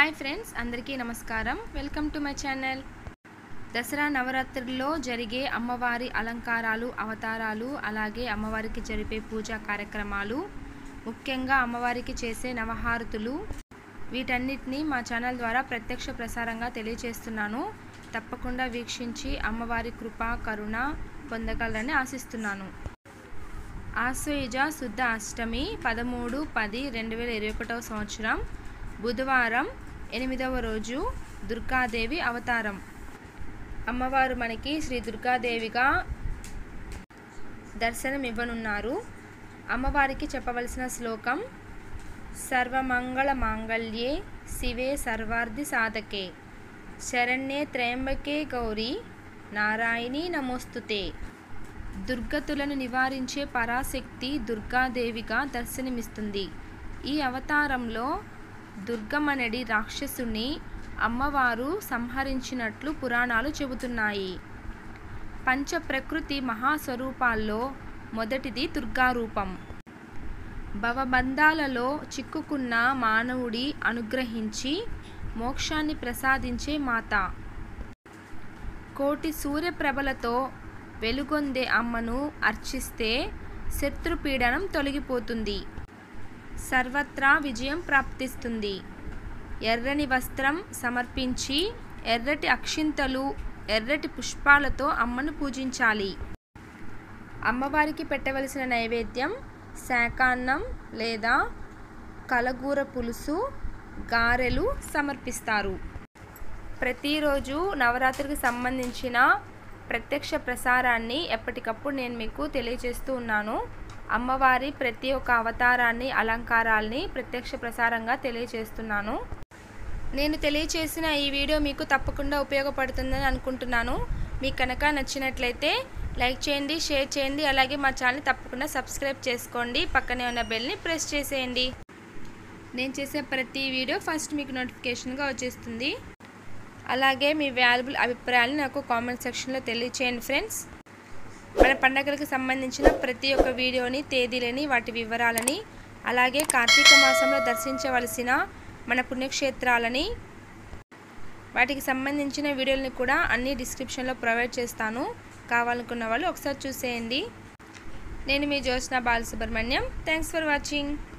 hi friends అందరికీ నమస్కారం welcome to my channel Dasara నవరాత్రుల్లో జరిగే అమ్మవారి అలంకారాలు అవతారాలు అలాగే అమ్మవారికి జరిపే పూజా కార్యక్రమాలు ముఖ్యంగా అమ్మవారికి చేసే నవహారతులు వీటన్నిటిని మా ఛానల్ ద్వారా ప్రత్యక్ష ప్రసారంగా తెలియజేస్తున్నాను తప్పకుండా వీక్షించి అమ్మవారి కృప కరుణ పొందగలరని ఆశిస్తున్నాను ఆశ్వయుజ శుద్ధ అష్టమి పదమూడు పది రెండు వేల ఇరవై ఒకటవ సంవత్సరం బుధవారం ఎనిమిదవ రోజు దుర్గాదేవి అవతారం అమ్మవారు మనకి శ్రీ దుర్గాదేవిగా దర్శనం ఇవ్వనున్నారు అమ్మవారికి చెప్పవలసిన శ్లోకం సర్వమంగళ మాంగళ్యే శివే సర్వార్థి సాధకే శరణ్యే త్రయంబకే గౌరీ నారాయణి నమోస్తుతే దుర్గతులను నివారించే పరాశక్తి దుర్గాదేవిగా దర్శనమిస్తుంది ఈ అవతారంలో దుర్గమనడి రాక్షసుని అమ్మవారు సంహరించినట్లు పురాణాలు చెబుతున్నాయి పంచ ప్రకృతి మహాస్వరూపాల్లో మొదటిది దుర్గారూపం భవబంధాలలో చిక్కుకున్న మానవుడి అనుగ్రహించి మోక్షాన్ని ప్రసాదించే మాత కోటి సూర్యప్రభలతో వెలుగొందే అమ్మను అర్చిస్తే శత్రుపీడనం తొలగిపోతుంది సర్వత్రా విజయం ప్రాప్తిస్తుంది ఎర్రని వస్త్రం సమర్పించి ఎర్రటి అక్షింతలు ఎర్రటి పుష్పాలతో అమ్మను పూజించాలి అమ్మవారికి పెట్టవలసిన నైవేద్యం శాకాన్నం లేదా కలగూర పులుసు గారెలు సమర్పిస్తారు ప్రతిరోజు నవరాత్రికి సంబంధించిన ప్రత్యక్ష ప్రసారాన్ని ఎప్పటికప్పుడు నేను మీకు తెలియజేస్తూ ఉన్నాను అమ్మవారి ప్రతి ఒక్క అవతారాన్ని అలంకారాల్ని ప్రత్యక్ష ప్రసారంగా తెలియజేస్తున్నాను నేను తెలియచేసిన ఈ వీడియో మీకు తప్పకుండా ఉపయోగపడుతుందని అనుకుంటున్నాను మీకు కనుక నచ్చినట్లయితే లైక్ చేయండి షేర్ చేయండి అలాగే మా ఛానల్ తప్పకుండా సబ్స్క్రైబ్ చేసుకోండి పక్కనే ఉన్న బెల్ని ప్రెస్ చేసేయండి నేను చేసే ప్రతి వీడియో ఫస్ట్ మీకు నోటిఫికేషన్గా వచ్చేస్తుంది అలాగే మీ వాల్యుబుల్ అభిప్రాయాలను నాకు కామెంట్ సెక్షన్లో తెలియచేయండి ఫ్రెండ్స్ మన పండగలకు సంబంధించిన ప్రతి ఒక్క వీడియోని తేదీలని వాటి వివరాలని అలాగే కార్తీక మాసంలో దర్శించవలసిన మన పుణ్యక్షేత్రాలని వాటికి సంబంధించిన వీడియోలని కూడా అన్ని డిస్క్రిప్షన్లో ప్రొవైడ్ చేస్తాను కావాలనుకున్న వాళ్ళు ఒకసారి చూసేయండి నేను మీ Jyothsna Balasubrahmanyam thanks for watching